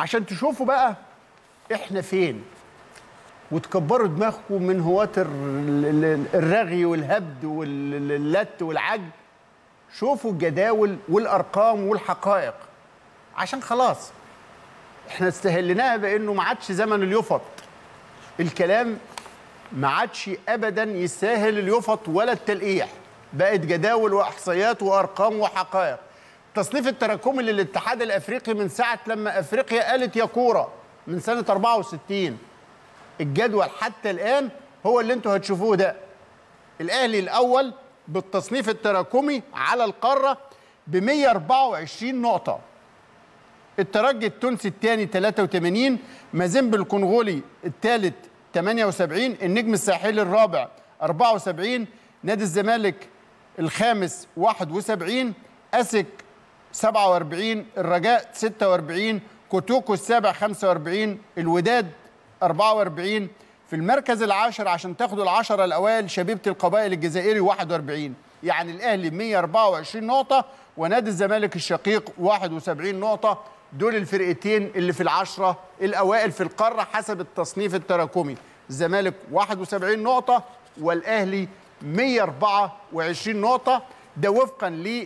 عشان تشوفوا بقى احنا فين وتكبروا دماغكم من هواة ال- ال- الرغي والهبد واللت والعج شوفوا الجداول والارقام والحقائق عشان خلاص احنا استهلناها بانه ما عادش زمن اليفط الكلام ما عادش ابدا يستاهل اليفط ولا التلقيح بقت جداول واحصائيات وارقام وحقائق تصنيف التراكمي للاتحاد الافريقي من ساعه لما افريقيا قالت يا كوره من سنه 64 الجدول حتى الان هو اللي انتوا هتشوفوه ده الاهلي الاول بالتصنيف التراكمي على القاره ب 124 نقطه الترجي التونسي الثاني 83 مازيمبي الكونغولي الثالث 78 النجم الساحلي الرابع 74 نادي الزمالك الخامس 71 اسك 47 الرجاء 46 كوتوكو السابع 45 الوداد 44 في المركز العاشر عشان تاخدوا العشرة الأوائل شبيبة القبائل الجزائري 41 يعني الأهلي 124 نقطة ونادي الزمالك الشقيق 71 نقطة دول الفرقتين اللي في العشرة الأوائل في القارة حسب التصنيف التراكمي الزمالك 71 نقطة والأهلي 124 نقطة ده وفقا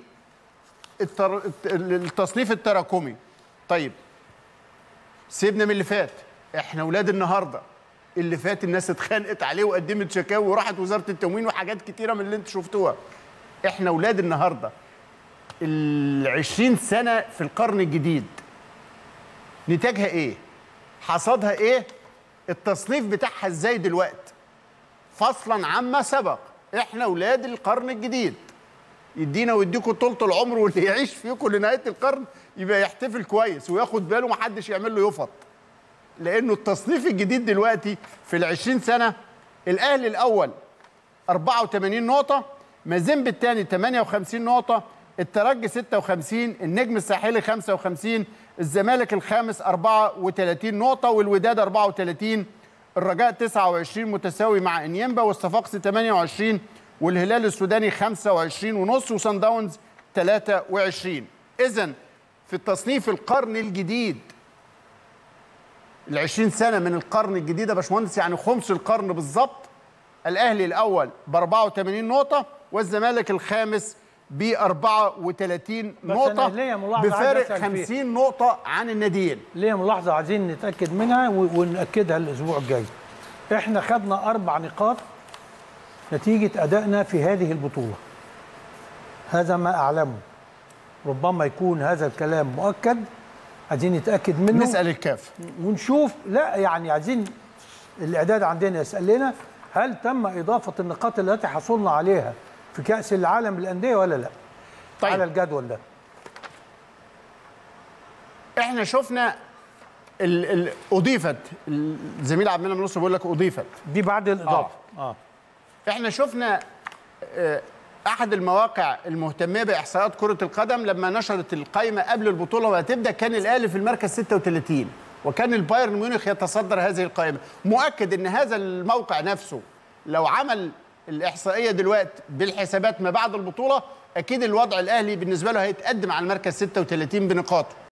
للتصنيف التراكمي طيب سيبنا من اللي فات احنا ولاد النهارده اللي فات الناس اتخانقت عليه وقدمت شكاوي وراحت وزاره التموين وحاجات كتيره من اللي انتوا شفتوها احنا ولاد النهارده ال 20 سنه في القرن الجديد نتاجها ايه حصادها ايه التصنيف بتاعها ازاي دلوقتي فصلا عما سبق احنا ولاد القرن الجديد يدينا ويديكم طولة العمر واللي يعيش فيكم لنهايه القرن يبقى يحتفل كويس وياخد باله محدش يعمل له يفط لانه التصنيف الجديد دلوقتي في ال 20 سنه الاهلي الاول 84 نقطه مازيمبي الثاني 58 نقطه الترجي 56 النجم الساحلي 55 الزمالك الخامس 34 نقطه والوداد 34 الرجاء 29 متساوي مع انيمبا والصفاقسي 28 والهلال السوداني 25 ونص وصن داونز 23 اذا في التصنيف القرن الجديد ال 20 سنه من القرن الجديد يا باشمهندس يعني خمس القرن بالظبط الاهلي الاول ب 84 نقطه والزمالك الخامس ب 34 بس نقطه أنا ليا ملاحظة عايز بفارق أسأل فيها. 50 نقطه عن الناديين ليه ملاحظه عايزين نتاكد منها و- وناكدها الاسبوع الجاي احنا خدنا اربع نقاط نتيجه ادائنا في هذه البطوله هذا ما اعلمه ربما يكون هذا الكلام مؤكد عايزين نتاكد منه نسال الكاف ونشوف لا يعني عايزين الاعداد عندنا يسال لنا هل تم اضافه النقاط التي حصلنا عليها في كاس العالم للانديه ولا لا طيب. على الجدول ده احنا شفنا ال ال اضيفت الزميل عبد المنعم نصر بيقول لك اضيفت دي بعد الاضافه اه, احنا شفنا آه، احد المواقع المهتمه باحصائيات كره القدم لما نشرت القائمه قبل البطوله ما تبدا كان الاهلي في المركز 36 وكان البايرن ميونخ يتصدر هذه القائمه مؤكد ان هذا الموقع نفسه لو عمل الاحصائيه دلوقتي بالحسابات ما بعد البطوله اكيد الوضع الاهلي بالنسبه له هيتقدم على المركز 36 بنقاطه